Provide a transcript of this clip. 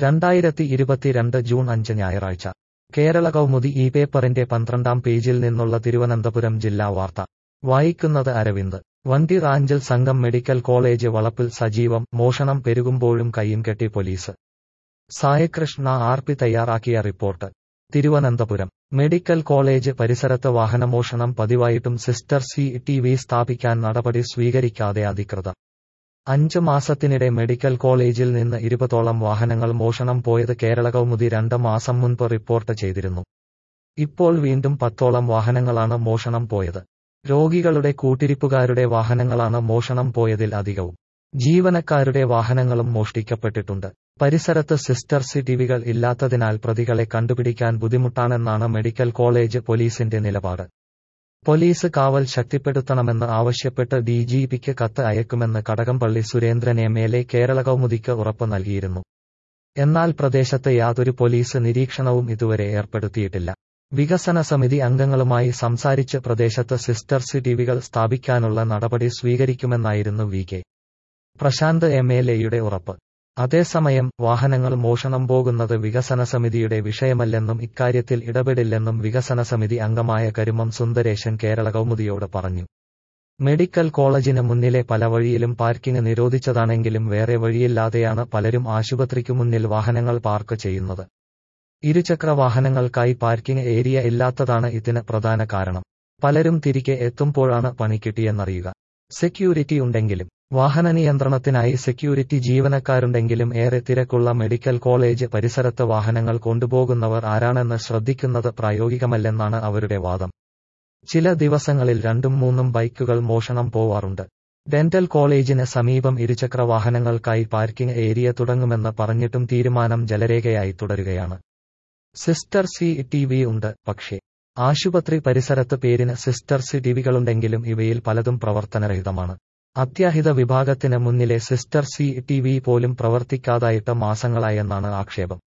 രണ്ടായിരത്തി ഇരുപത്തിരണ്ട് ജൂൺ അഞ്ച് ഞായറാഴ്ച കേരള കൗമുദി ഈ പേപ്പറിന്റെ പന്ത്രണ്ടാം പേജിൽ നിന്നുള്ള തിരുവനന്തപുരം ജില്ലാ വാർത്ത വായിക്കുന്നത് അരവിന്ദ് വണ്ടി റാഞ്ചൽ സംഘം മെഡിക്കൽ കോളേജ് വളപ്പിൽ സജീവം മോഷണം പെരുകുമ്പോഴും കയ്യും കെട്ടി പോലീസ് സായകൃഷ്ണ ആർ പി തയ്യാറാക്കിയ റിപ്പോർട്ട് തിരുവനന്തപുരം മെഡിക്കൽ കോളേജ് പരിസരത്ത് വാഹനമോഷണം പതിവായിട്ടും സിസ്റ്റർ സി ടി വി സ്ഥാപിക്കാൻ നടപടി സ്വീകരിക്കാതെ അധികൃതർ അഞ്ച് മാസത്തിനിടെ മെഡിക്കൽ കോളേജിൽ നിന്ന് ഇരുപതോളം വാഹനങ്ങൾ മോഷണം പോയത് കേരള കൗമുദി രണ്ട് മാസം മുൻപ് റിപ്പോർട്ട് ചെയ്തിരുന്നു ഇപ്പോൾ വീണ്ടും പത്തോളം വാഹനങ്ങളാണ് മോഷണം പോയത് രോഗികളുടെ കൂട്ടിരിപ്പുകാരുടെ വാഹനങ്ങളാണ് മോഷണം പോയതിൽ അധികവും ജീവനക്കാരുടെ വാഹനങ്ങളും മോഷ്ടിക്കപ്പെട്ടിട്ടുണ്ട് പരിസരത്ത് സിസ്റ്റർ സിറ്റിവികൾ ഇല്ലാത്തതിനാൽ പ്രതികളെ കണ്ടുപിടിക്കാൻ ബുദ്ധിമുട്ടാണെന്നാണ് മെഡിക്കൽ കോളേജ് പോലീസിന്റെ നിലപാട് പോലീസ് കാവൽ ശക്തിപ്പെടുത്തണമെന്ന് ആവശ്യപ്പെട്ട് ഡിജിപിക്ക് കത്ത് അയക്കുമെന്ന് Kadakampally Surendran M L A Kerala കൗമുദിക്ക് ഉറപ്പ് നൽകിയിരുന്നു എന്നാൽ പ്രദേശത്ത് യാതൊരു പോലീസ് നിരീക്ഷണവും ഇതുവരെ ഏർപ്പെടുത്തിയിട്ടില്ല വികസന സമിതി അംഗങ്ങളുമായി സംസാരിച്ച് പ്രദേശത്ത് സിസ്റ്റർ സിറ്റിവികൾ സ്ഥാപിക്കാനുള്ള നടപടി സ്വീകരിക്കുമെന്നായിരുന്നു V K Prashanth M L എയുടെ ഉറപ്പ് അതേസമയം വാഹനങ്ങൾ മോഷണം പോകുന്നത് വികസന സമിതിയുടെ വിഷയമല്ലെന്നും ഇക്കാര്യത്തിൽ ഇടപെടില്ലെന്നും വികസന സമിതി അംഗമായ കരുമം സുന്ദരേശൻ കേരള കൗമുദിയോട് പറഞ്ഞു മെഡിക്കൽ കോളേജിന് മുന്നിലെ പല വഴിയിലും പാർക്കിംഗ് നിരോധിച്ചതാണെങ്കിലും വേറെ വഴിയില്ലാതെയാണ് പലരും ആശുപത്രിക്കു മുന്നിൽ വാഹനങ്ങൾ പാർക്ക് ചെയ്യുന്നത് ഇരുചക്ര വാഹനങ്ങൾക്കായി പാർക്കിംഗ് ഏരിയ ഇല്ലാത്തതാണ് ഇതിന് പ്രധാന കാരണം പലരും തിരികെ എത്തുമ്പോഴാണ് പണി കിട്ടിയെന്നറിയുക സെക്യൂരിറ്റി ഉണ്ടെങ്കിലും വാഹന നിയന്ത്രണത്തിനായി സെക്യൂരിറ്റി ജീവനക്കാരുണ്ടെങ്കിലും ഏറെ തിരക്കുള്ള മെഡിക്കൽ കോളേജ് പരിസരത്ത് വാഹനങ്ങൾ കൊണ്ടുപോകുന്നവർ ആരാണെന്ന് ശ്രദ്ധിക്കുന്നത് പ്രായോഗികമല്ലെന്നാണ് അവരുടെ വാദം ചില ദിവസങ്ങളിൽ രണ്ടും മൂന്നും ബൈക്കുകൾ മോഷണം പോവാറുണ്ട് ഡെന്റൽ കോളേജിന് സമീപം ഇരുചക്ര വാഹനങ്ങൾക്കായി പാർക്കിംഗ് ഏരിയ തുടങ്ങുമെന്ന് പറഞ്ഞിട്ടും തീരുമാനം ജലരേഖയായി തുടരുകയാണ് സിസ്റ്റർ സി ടി വി ഉണ്ട് പക്ഷേ ആശുപത്രി പരിസരത്ത് പേരിന് സിസ്റ്റർ സി ടിവികളുണ്ടെങ്കിലും ഇവയിൽ പലതും പ്രവർത്തനരഹിതമാണ് അത്യാഹിത വിഭാഗത്തിന് മുന്നിലെ സിസ്റ്റർ സി ടി വി പോലും പ്രവർത്തിക്കാതായിട്ട് മാസങ്ങളായെന്നാണ് ആക്ഷേപം